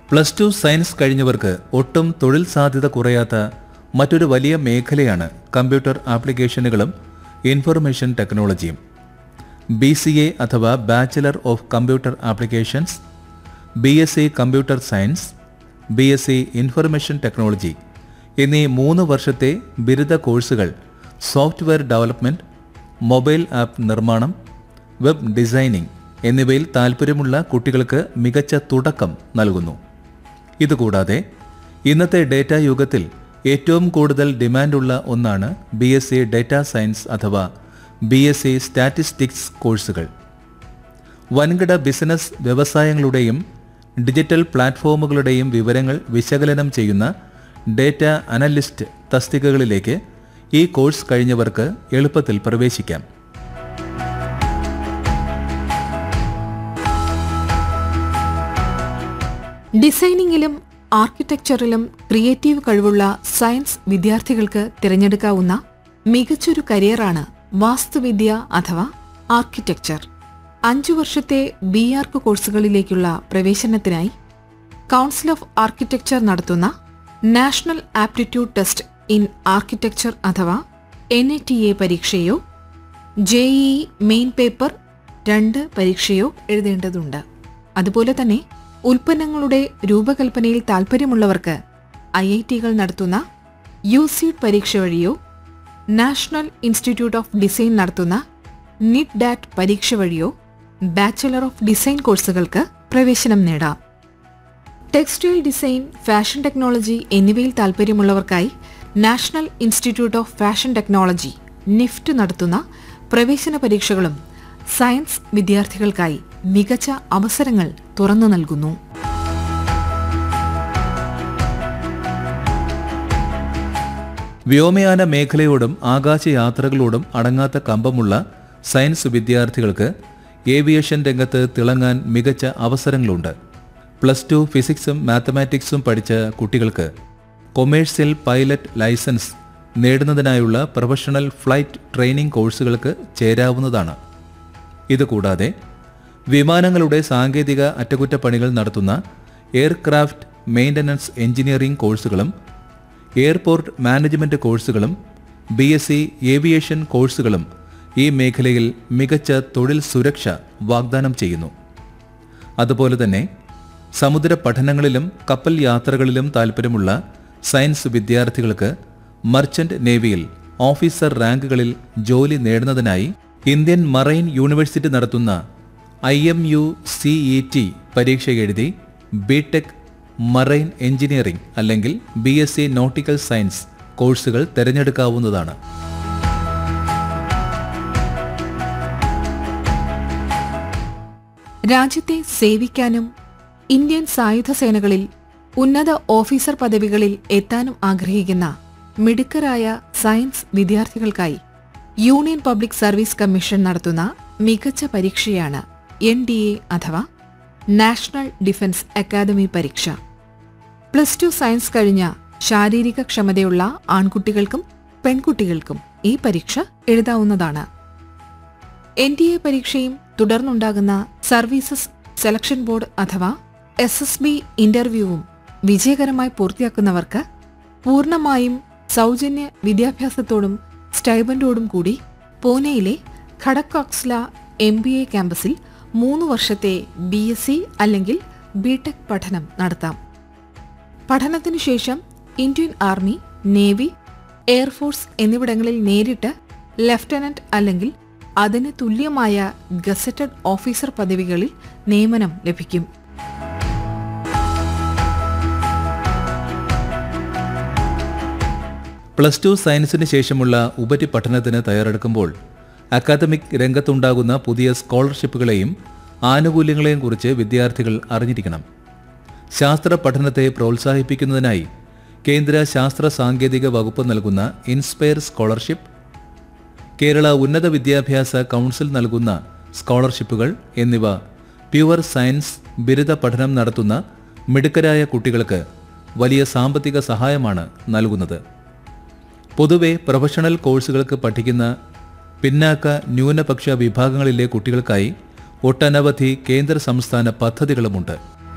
plus two science കഴിഞ്ഞവർക്ക് ഒട്ടും തൊഴിൽ സാധ്യത കുറയാത്ത മറ്റൊരു വലിയ മേഖലയാണ് കമ്പ്യൂട്ടർ ആപ്ലിക്കേഷനുകളും ഇൻഫർമേഷൻ ടെക്നോളജിയും ബി സി എ അഥവാ bachelor of computer applications B S C computer science B S C information technology എന്നീ മൂന്ന് വർഷത്തെ ബിരുദ കോഴ്സുകൾ സോഫ്റ്റ്വെയർ ഡെവലപ്മെൻറ്റ് മൊബൈൽ ആപ്പ് നിർമ്മാണം വെബ് ഡിസൈനിംഗ് എന്നിവയിൽ താൽപ്പര്യമുള്ള കുട്ടികൾക്ക് മികച്ച തുടക്കം നൽകുന്നു ഇതുകൂടാതെ ഇന്നത്തെ ഡേറ്റ യുഗത്തിൽ ഏറ്റവും കൂടുതൽ ഡിമാൻഡുള്ള ഒന്നാണ് B S C data science അഥവാ ബി എസ് സി സ്റ്റാറ്റിസ്റ്റിക്സ് കോഴ്സുകൾ വൻകിട ബിസിനസ് വ്യവസായങ്ങളുടെയും ഡിജിറ്റൽ പ്ലാറ്റ്ഫോമുകളുടെയും വിവരങ്ങൾ വിശകലനം ചെയ്യുന്ന ഡേറ്റ അനലിസ്റ്റ് തസ്തികകളിലേക്ക് ഈ കോഴ്സ് കഴിഞ്ഞവർക്ക് എളുപ്പത്തിൽ പ്രവേശിക്കാം ഡിസൈനിങ്ങിലും ആർക്കിടെക്ചറിലും ക്രിയേറ്റീവ് കഴിവുള്ള സയൻസ് വിദ്യാർത്ഥികൾക്ക് തിരഞ്ഞെടുക്കാവുന്ന മികച്ചൊരു കരിയറാണ് വാസ്തുവിദ്യ അഥവാ ആർക്കിടെക്ചർ അഞ്ചു വർഷത്തെ ബി ആർക്ക് കോഴ്സുകളിലേക്കുള്ള പ്രവേശനത്തിനായി കൗൺസിൽ ഓഫ് ആർക്കിടെക്ചർ നടത്തുന്ന national aptitude test in architecture അഥവാ എൻ എ ടി എ പരീക്ഷയോ ജെഇ മെയിൻ പേപ്പർ രണ്ട് പരീക്ഷയോ എഴുതേണ്ടതുണ്ട് അതുപോലെ തന്നെ ഉൽപ്പന്നങ്ങളുടെ രൂപകൽപ്പനയിൽ താൽപ്പര്യമുള്ളവർക്ക് ഐ ഐ ടികൾ നടത്തുന്ന യു സീഡ് പരീക്ഷ വഴിയോ നാഷണൽ ഇൻസ്റ്റിറ്റ്യൂട്ട് ഓഫ് ഡിസൈൻ നടത്തുന്ന നിറ്റ് ഡാറ്റ് പരീക്ഷ വഴിയോ ബാച്ചലർ ഓഫ് ഡിസൈൻ കോഴ്സുകൾക്ക് പ്രവേശനം നേടാം ടെക്സ്റ്റൈൽ ഡിസൈൻ ഫാഷൻ ടെക്നോളജി എന്നിവയിൽ താൽപ്പര്യമുള്ളവർക്കായി national institute of fashion technology NIFT നടത്തുന്ന പ്രവേശന പരീക്ഷകളും സയൻസ് വിദ്യാർത്ഥികൾക്കായി മികച്ച അവസരങ്ങൾ തുറന്നു നൽകുന്നു വ്യോമയാന മേഖലയോടും ആകാശയാത്രകളോടും അടങ്ങാത്ത കമ്പമുള്ള സയൻസ് വിദ്യാർത്ഥികൾക്ക് ഏവിയേഷൻ രംഗത്ത് തിളങ്ങാൻ മികച്ച അവസരങ്ങളുണ്ട് പ്ലസ് ടു ഫിസിക്സും മാത്തമാറ്റിക്സും പഠിച്ച കുട്ടികൾക്ക് കൊമേഴ്സ്യൽ പൈലറ്റ് ലൈസൻസ് നേടുന്നതിനായുള്ള പ്രൊഫഷണൽ ഫ്ലൈറ്റ് ട്രെയിനിംഗ് കോഴ്സുകൾക്ക് ചേരാവുന്നതാണ് ഇതുകൂടാതെ വിമാനങ്ങളുടെ സാങ്കേതിക അറ്റകുറ്റപ്പണികൾ നടത്തുന്ന എയർക്രാഫ്റ്റ് മെയിൻ്റനൻസ് എഞ്ചിനീയറിംഗ് കോഴ്സുകളും എയർപോർട്ട് മാനേജ്മെൻറ്റ് കോഴ്സുകളും ബി എസ് സി ഏവിയേഷൻ കോഴ്സുകളും ഈ മേഖലയിൽ മികച്ച തൊഴിൽ സുരക്ഷ വാഗ്ദാനം ചെയ്യുന്നു അതുപോലെ തന്നെ സമുദ്ര പഠനങ്ങളിലും കപ്പൽ യാത്രകളിലും താൽപ്പര്യമുള്ള സയൻസ് വിദ്യാർത്ഥികൾക്ക് മർച്ചന്റ് നേവിയിൽ ഓഫീസർ റാങ്കുകളിൽ ജോലി നേടുന്നതിനായി ഇന്ത്യൻ മറൈൻ യൂണിവേഴ്സിറ്റി നടത്തുന്ന I M U C E T പരീക്ഷ എഴുതി ബിടെക് മറൈൻ എഞ്ചിനീയറിംഗ് അല്ലെങ്കിൽ B S C nautical science കോഴ്സുകൾ തിരഞ്ഞെടുക്കാവുന്നതാണ് രാജ്യത്തെ സേവിക്കാനും ഇന്ത്യൻ സായുധ സേനകളിൽ ഉന്നത ഓഫീസർ പദവികളിൽ എത്താനും ആഗ്രഹിക്കുന്ന മിടുക്കരായ സയൻസ് വിദ്യാർത്ഥികൾക്കായി യൂണിയൻ പബ്ലിക് സർവീസ് കമ്മീഷൻ നടത്തുന്ന മികച്ച പരീക്ഷയാണ് എൻ ഡി എ അഥവാ നാഷണൽ ഡിഫൻസ് അക്കാദമി പരീക്ഷ പ്ലസ് ടു സയൻസ് കഴിഞ്ഞ ശാരീരിക ക്ഷമതയുള്ള ആൺകുട്ടികൾക്കും പെൺകുട്ടികൾക്കും ഈ പരീക്ഷ എഴുതാവുന്നതാണ് എൻ ഡി എ പരീക്ഷയും തുടർന്നുണ്ടാകുന്ന സർവീസസ് സെലക്ഷൻ ബോർഡ് അഥവാ എസ് എസ് ബി ഇന്റർവ്യൂവും വിജയകരമായി പൂർത്തിയാക്കുന്നവർക്ക് പൂർണ്ണമായും സൗജന്യ വിദ്യാഭ്യാസത്തോടും സ്റ്റൈബൻഡോടും കൂടി പൂനെയിലെ ഖടക്കോക്സ്ല എം ബി എ ക്യാമ്പസിൽ മൂന്ന് വർഷത്തെ ബി എസ് സി അല്ലെങ്കിൽ ബിടെക് പഠനം നടത്താം പഠനത്തിനു ശേഷം ഇന്ത്യൻ ആർമി നേവി എയർഫോഴ്സ് എന്നിവിടങ്ങളിൽ നേരിട്ട് ലഫ്റ്റനന്റ് അല്ലെങ്കിൽ അതിന് തുല്യമായ ഗസറ്റഡ് ഓഫീസർ പദവികളിൽ നിയമനം ലഭിക്കും പ്ലസ് ടു സയൻസിന് ശേഷമുള്ള ഉപരിപഠനത്തിന് തയ്യാറെടുക്കുമ്പോൾ അക്കാദമിക് രംഗത്തുണ്ടാകുന്ന പുതിയ സ്കോളർഷിപ്പുകളെയും ആനുകൂല്യങ്ങളെയും കുറിച്ച് വിദ്യാർത്ഥികൾ അറിഞ്ഞിരിക്കണം ശാസ്ത്ര പഠനത്തെ പ്രോത്സാഹിപ്പിക്കുന്നതിനായി കേന്ദ്ര ശാസ്ത്ര സാങ്കേതിക വകുപ്പ് നൽകുന്ന ഇൻസ്പയർ സ്കോളർഷിപ്പ് കേരള ഉന്നത വിദ്യാഭ്യാസ കൗൺസിൽ നൽകുന്ന സ്കോളർഷിപ്പുകൾ എന്നിവ പ്യുവർ സയൻസ് ബിരുദ പഠനം നടത്തുന്ന മിടുക്കരായ കുട്ടികൾക്ക് വലിയ സാമ്പത്തിക സഹായമാണ് നൽകുന്നത് പൊതുവെ പ്രൊഫഷണൽ കോഴ്സുകൾക്ക് പഠിക്കുന്ന പിന്നാക്ക ന്യൂനപക്ഷ വിഭാഗങ്ങളിലെ കുട്ടികൾക്കായി ഒട്ടനവധി കേന്ദ്ര സംസ്ഥാന പദ്ധതികളുമുണ്ട്